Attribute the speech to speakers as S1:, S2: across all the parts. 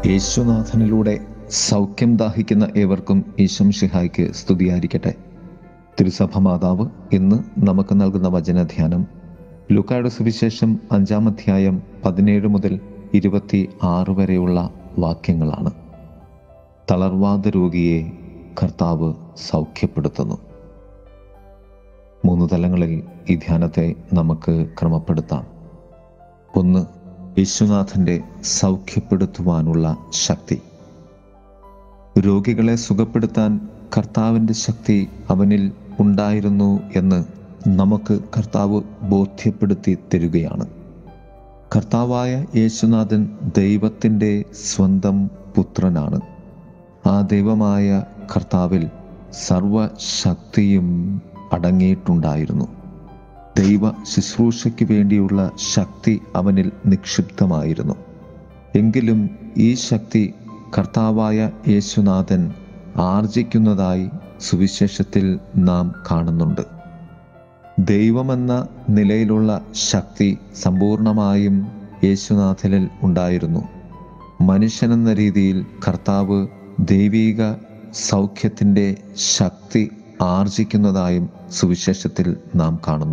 S1: യേശുനാഥനിലൂടെ സൗഖ്യം ദാഹിക്കുന്ന ഏവർക്കും ഈശം ഷിഹായ്ക്ക് സ്തുതിയായിരിക്കട്ടെ തിരുസഭ മാതാവ് ഇന്ന് നമുക്ക് നൽകുന്ന വചനധ്യാനം ലുക്കായുടെ സുവിശേഷം അഞ്ചാം അധ്യായം പതിനേഴ് മുതൽ ഇരുപത്തി ആറ് വരെയുള്ള വാക്യങ്ങളാണ് തളർവാദ രോഗിയെ കർത്താവ് സൗഖ്യപ്പെടുത്തുന്നു മൂന്ന് തലങ്ങളിൽ ഈ ധ്യാനത്തെ നമുക്ക് ക്രമപ്പെടുത്താം ഒന്ന് യേശുനാഥൻ്റെ സൗഖ്യപ്പെടുത്തുവാനുള്ള ശക്തി രോഗികളെ സുഖപ്പെടുത്താൻ കർത്താവിൻ്റെ ശക്തി അവനിൽ ഉണ്ടായിരുന്നു എന്ന് നമുക്ക് കർത്താവ് ബോധ്യപ്പെടുത്തി തരികയാണ് കർത്താവായ യേശുനാഥൻ ദൈവത്തിൻ്റെ സ്വന്തം പുത്രനാണ് ആ ദൈവമായ കർത്താവിൽ സർവശക്തിയും അടങ്ങിയിട്ടുണ്ടായിരുന്നു ദൈവ ശുശ്രൂഷയ്ക്ക് വേണ്ടിയുള്ള ശക്തി അവനിൽ നിക്ഷിപ്തമായിരുന്നു എങ്കിലും ഈ ശക്തി കർത്താവായ യേശുനാഥൻ ആർജിക്കുന്നതായി സുവിശേഷത്തിൽ നാം കാണുന്നുണ്ട് ദൈവമെന്ന നിലയിലുള്ള ശക്തി സമ്പൂർണമായും യേശുനാഥനിൽ ഉണ്ടായിരുന്നു മനുഷ്യനെന്ന രീതിയിൽ കർത്താവ് ദൈവീക സൗഖ്യത്തിൻ്റെ ശക്തി ആർജിക്കുന്നതായും സുവിശേഷത്തിൽ നാം കാണുന്നു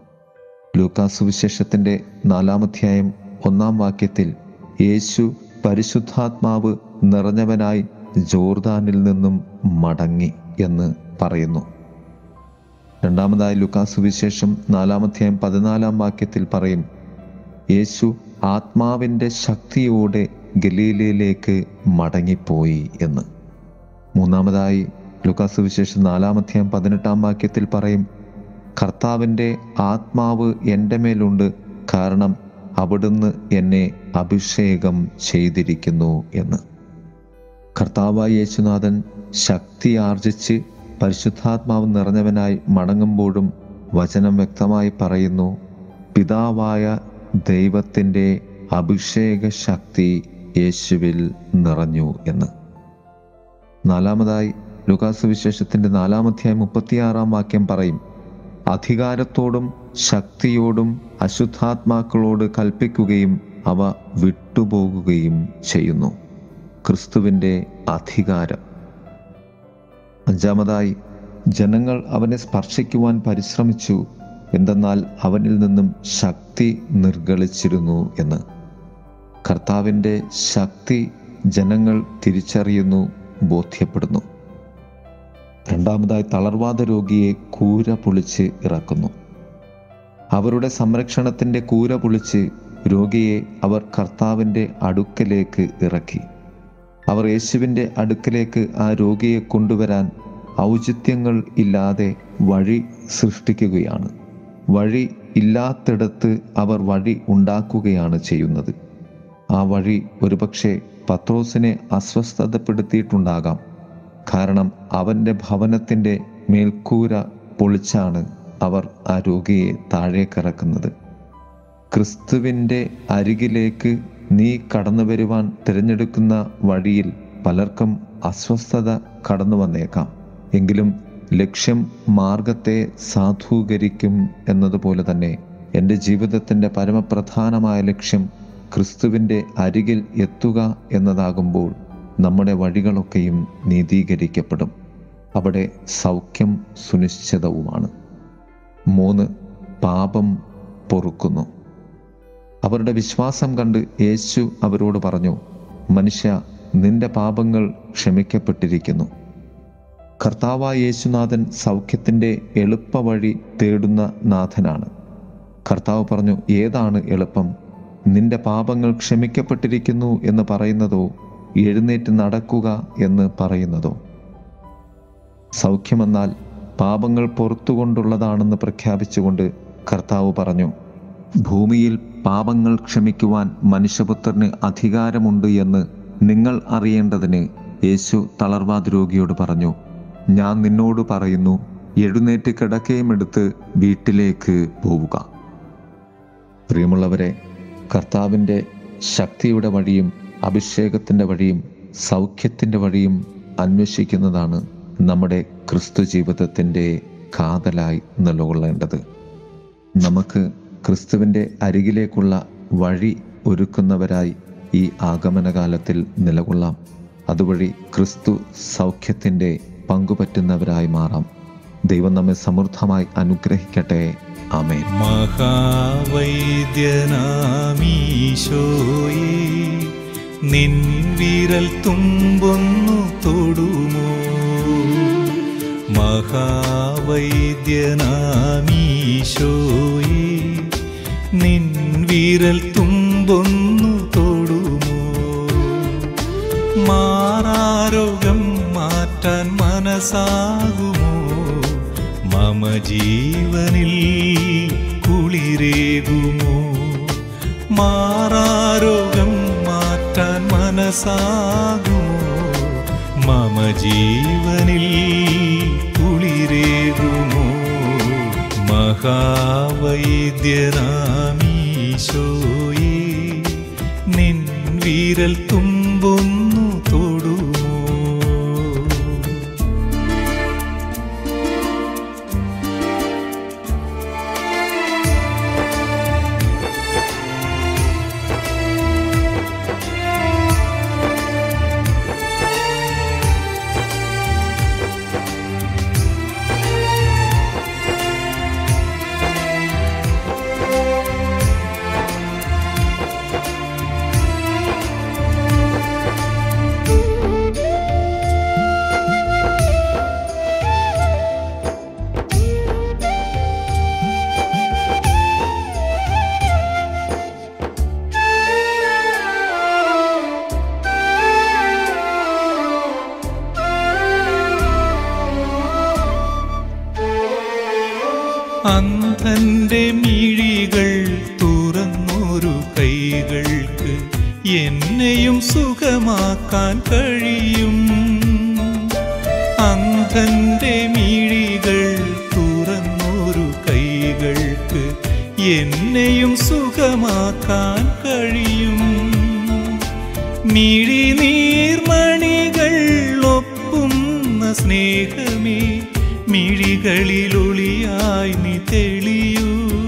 S1: ലൂക്കാ സുവിശേഷത്തിൻ്റെ നാലാമധ്യായം ഒന്നാം വാക്യത്തിൽ യേശു പരിശുദ്ധാത്മാവ് നിറഞ്ഞവനായി ജോർദാനിൽ നിന്നും മടങ്ങി എന്ന് പറയുന്നു രണ്ടാമതായി ലുക്കാ സുവിശേഷം നാലാമധ്യായം പതിനാലാം വാക്യത്തിൽ പറയും യേശു ആത്മാവിൻ്റെ ശക്തിയോടെ ഗലീലയിലേക്ക് മടങ്ങിപ്പോയി എന്ന് മൂന്നാമതായി ലുക്കാസ് വിശേഷം നാലാമധ്യായം പതിനെട്ടാം വാക്യത്തിൽ പറയും കർത്താവിൻ്റെ ആത്മാവ് എൻ്റെ മേലുണ്ട് കാരണം അവിടുന്ന് എന്നെ അഭിഷേകം ചെയ്തിരിക്കുന്നു എന്ന് കർത്താവായ യേശുനാഥൻ ശക്തി ആർജിച്ച് പരിശുദ്ധാത്മാവ് നിറഞ്ഞവനായി മടങ്ങുമ്പോഴും വചനം വ്യക്തമായി പറയുന്നു പിതാവായ ദൈവത്തിൻ്റെ അഭിഷേക ശക്തി യേശുവിൽ നിറഞ്ഞു എന്ന് നാലാമതായി ലുകാസ് വിശേഷത്തിൻ്റെ നാലാമധ്യായം മുപ്പത്തിയാറാം വാക്യം പറയും അധികാരത്തോടും ശക്തിയോടും അശുദ്ധാത്മാക്കളോട് കൽപ്പിക്കുകയും അവ വിട്ടുപോകുകയും ചെയ്യുന്നു ക്രിസ്തുവിൻ്റെ അധികാരം അഞ്ചാമതായി ജനങ്ങൾ അവനെ സ്പർശിക്കുവാൻ പരിശ്രമിച്ചു എന്തെന്നാൽ അവനിൽ നിന്നും ശക്തി നിർഗളിച്ചിരുന്നു എന്ന് കർത്താവിൻ്റെ ശക്തി ജനങ്ങൾ തിരിച്ചറിയുന്നു ബോധ്യപ്പെടുന്നു രണ്ടാമതായി തളർവാദ രോഗിയെ കൂര പൊളിച്ച് ഇറക്കുന്നു അവരുടെ സംരക്ഷണത്തിൻ്റെ കൂര പൊളിച്ച് രോഗിയെ അവർ കർത്താവിൻ്റെ അടുക്കലേക്ക് ഇറക്കി അവർ യേശുവിൻ്റെ അടുക്കലേക്ക് ആ രോഗിയെ കൊണ്ടുവരാൻ ഔചിത്യങ്ങൾ ഇല്ലാതെ വഴി സൃഷ്ടിക്കുകയാണ് വഴി ഇല്ലാത്തിടത്ത് അവർ വഴി ഉണ്ടാക്കുകയാണ് ചെയ്യുന്നത് ആ വഴി ഒരുപക്ഷെ പത്രോസിനെ അസ്വസ്ഥതപ്പെടുത്തിയിട്ടുണ്ടാകാം കാരണം അവൻ്റെ ഭവനത്തിൻ്റെ മേൽക്കൂര പൊളിച്ചാണ് അവർ ആ രോഗിയെ താഴേക്കിറക്കുന്നത് ക്രിസ്തുവിൻ്റെ അരികിലേക്ക് നീ കടന്നു വരുവാൻ തിരഞ്ഞെടുക്കുന്ന വഴിയിൽ പലർക്കും അസ്വസ്ഥത കടന്നു വന്നേക്കാം എങ്കിലും ലക്ഷ്യം മാർഗത്തെ സാധൂകരിക്കും എന്നതുപോലെ തന്നെ എൻ്റെ ജീവിതത്തിൻ്റെ പരമപ്രധാനമായ ലക്ഷ്യം ക്രിസ്തുവിൻ്റെ അരികിൽ എത്തുക എന്നതാകുമ്പോൾ നമ്മുടെ വഴികളൊക്കെയും നീതീകരിക്കപ്പെടും അവിടെ സൗഖ്യം സുനിശ്ചിതവുമാണ് മൂന്ന് പാപം പൊറുക്കുന്നു അവരുടെ വിശ്വാസം കണ്ട് യേശു അവരോട് പറഞ്ഞു മനുഷ്യ നിന്റെ പാപങ്ങൾ ക്ഷമിക്കപ്പെട്ടിരിക്കുന്നു കർത്താവായ യേശുനാഥൻ സൗഖ്യത്തിൻ്റെ എളുപ്പ വഴി തേടുന്ന നാഥനാണ് കർത്താവ് പറഞ്ഞു ഏതാണ് എളുപ്പം നിന്റെ പാപങ്ങൾ ക്ഷമിക്കപ്പെട്ടിരിക്കുന്നു എന്ന് പറയുന്നതോ എഴുന്നേറ്റ് നടക്കുക എന്ന് പറയുന്നതോ സൗഖ്യമെന്നാൽ പാപങ്ങൾ പുറത്തുകൊണ്ടുള്ളതാണെന്ന് പ്രഖ്യാപിച്ചുകൊണ്ട് കർത്താവ് പറഞ്ഞു ഭൂമിയിൽ പാപങ്ങൾ ക്ഷമിക്കുവാൻ മനുഷ്യപുത്രന് അധികാരമുണ്ട് എന്ന് നിങ്ങൾ അറിയേണ്ടതിന് യേശു തളർവാദ രോഗിയോട് പറഞ്ഞു ഞാൻ നിന്നോട് പറയുന്നു എഴുന്നേറ്റ് കിടക്കയും എടുത്ത് വീട്ടിലേക്ക് പോവുക പ്രിയമുള്ളവരെ കർത്താവിൻ്റെ ശക്തിയുടെ വഴിയും അഭിഷേകത്തിൻ്റെ വഴിയും സൗഖ്യത്തിൻ്റെ വഴിയും അന്വേഷിക്കുന്നതാണ് നമ്മുടെ ക്രിസ്തു ജീവിതത്തിൻ്റെ കാതലായി നിലകൊള്ളേണ്ടത് നമുക്ക് ക്രിസ്തുവിൻ്റെ അരികിലേക്കുള്ള വഴി ഒരുക്കുന്നവരായി ഈ ആഗമനകാലത്തിൽ നിലകൊള്ളാം അതുവഴി ക്രിസ്തു സൗഖ്യത്തിൻ്റെ പങ്കുപറ്റുന്നവരായി മാറാം ദൈവം നമ്മെ സമൃദ്ധമായി അനുഗ്രഹിക്കട്ടെ ആമേൻ
S2: മഹാവൈദ്യനാമീശോയേ നിൻ വിരൽ തുമ്പൊന്നു തൊടുമോ മഹാവൈദ്യനാമീശോയേ നിൻ വിരൽ തുമ്പൊന്നു തൊടുമോ മാറാരോഗം മാറ്റാൻ മനസ്സാകുമോ മമ ജീവനിൽ കുളിരേകുമോ മാറാരോഗം മാറ്റാൻ മനസ്സാകുമോ മമ ജീവനിൽ കുളിരേകുമോ മഹാവൈദ്യനാമീശോയേ നിൻ വിരൽ തുമ്പൊന്നു തൊടുമോ അന്ധന്റെ മിഴികൾ തുറന്നൊരു കൈകൾക്ക് എന്നെയും സുഖമാക്കാൻ കഴിയും അന്ധന്റെ മിഴികൾ തുറന്നൊരു കൈകൾക്ക് എന്നെയും സുഖമാക്കാൻ കഴിയും മിഴി നീർമണികൾ ഒപ്പുന്ന സ്നേഹമേ മിഴികളിലൊളിയായി നീ തെളിയൂ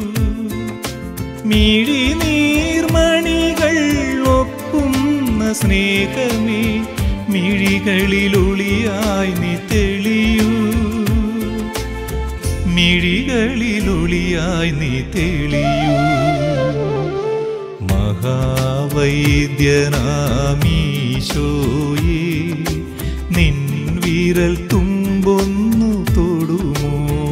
S2: മിഴി നീർമണികൾ ഒപ്പുന്ന സ്നേഹമേ മിഴികളിലൊളിയായി നീ തെളിയൂ മിഴികളിലൊളിയായി നീ തെളിയൂ മഹാവൈദ്യനാമീശോയേ നിൻ വിരൽ തുമ്പൊന്നു തൊടുമോ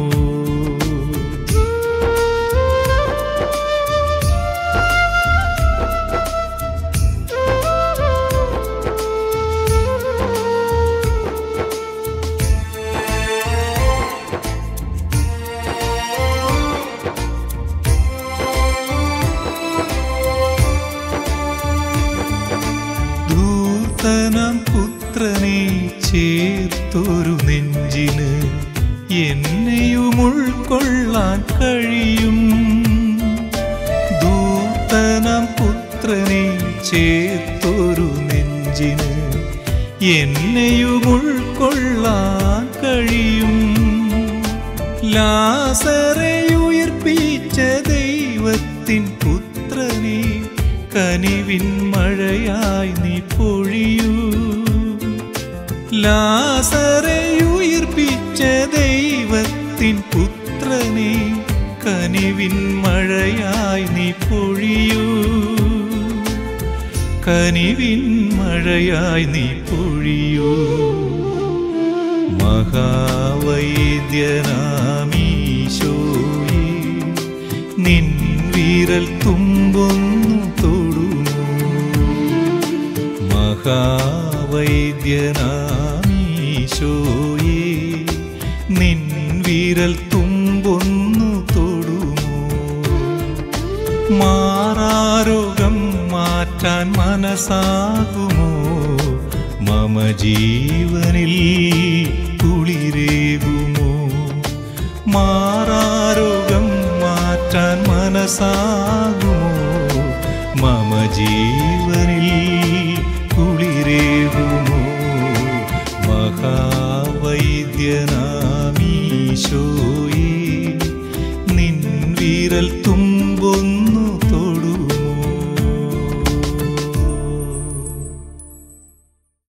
S2: ധൂർത്തനം പുത്രനെ ചേർത്തൊരു നെഞ്ചിന് എന്നെയും ഉൾക്കൊള്ളാൻ കഴിയും ദൂതനം പുത്രനെ ചേർത്തൊരു നെഞ്ചിന് എന്നെയും ഉൾക്കൊള്ളാൻ കഴിയും ലാസറെ ഉയർപ്പിച്ച ദൈവത്തിൻ പുത്രനെ കനിവിൻ മഴയായി നീ പൊഴിയൂ ലാസറെ ഉയർപ്പിച്ച ദൈവത്തിൻ പുത്രനെ കനിവിൻ മഴയായി നീ പൊഴിയൂ കനിവിൻ മഴയായി നീ പൊഴിയൂ മഹാവൈദ്യനാമീശോയേ നിൻ വിരൽ തുമ്പൊന്നു തൊടുമോ മഹാവൈദ്യനാമീശോയേ നിൻ വിരൽ തുമ്പൊന്നു തൊടുമോ മാറാരോഗം മാറ്റാൻ മനസ്സാകുമോ മമ ജീവനിൽ കുളിരേകുമോ മാറാരോഗം മാറ്റാൻ മനസ്സാകുമോ മമ ജീവനിൽ കുളിരേകുമോ മഹാവൈദ്യനാമീശോയേ നിൻ വിരൽ തുമ്പൊന്നു